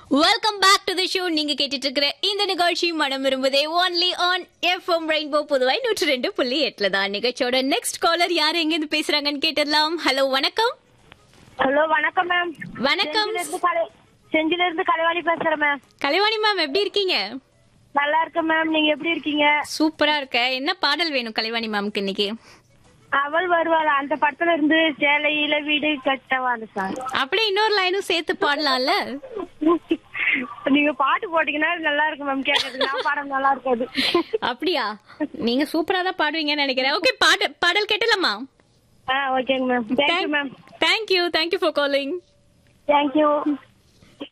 welcome back to the show நீங்க கேட்டுட்டு இருக்கிற இந்த நிகழ்ச்சி மனம் விரும்புதே only on FM rainbow Puduvai நூற்றி ரெண்டு புள்ளி எட்டுல தான் நிகழ்ச்சியோட நெக்ஸ்ட் காலர் யார் எங்க இருந்து பேசுறாங்கன்னு கேட்டுடலாம் ஹலோ வணக்கம் ஹலோ வணக்கம் மேம் வணக்கம் செஞ்சில இருந்து கலை செஞ்சில இருந்து கலைவாணி பேசுறேன் மேம் கலைவாணி மேம் எப்படி இருக்கீங்க நல்லா இருக்கேன் மேம் நீங்க எப்படி இருக்கீங்க சூப்பரா இருக்க என்ன பாடல் வேணும் கலைவாணி மேம்க்கு இன்னைக்கு அவள் வருவாள் அந்த படத்துல இருந்து சேலையில வீடு கட்டவான்னு சார் அப்படியே இன்னொரு லைனும் சேர்த்து பாடலாம்ல நீங்க பாட்டு போட்டீங்கன்னா நல்லா இருக்கும் மேம் கேட்கறதுக்கு நான் பாடம் நல்லா இருக்காது அப்படியா நீங்க சூப்பரா தான் பாடுவீங்கன்னு நினைக்கிறேன் ஓகே பாட பாடல் கேட்டலாமா ஆ ஓகேங்க ma'am thank you ma'am thank you thank you for calling thank you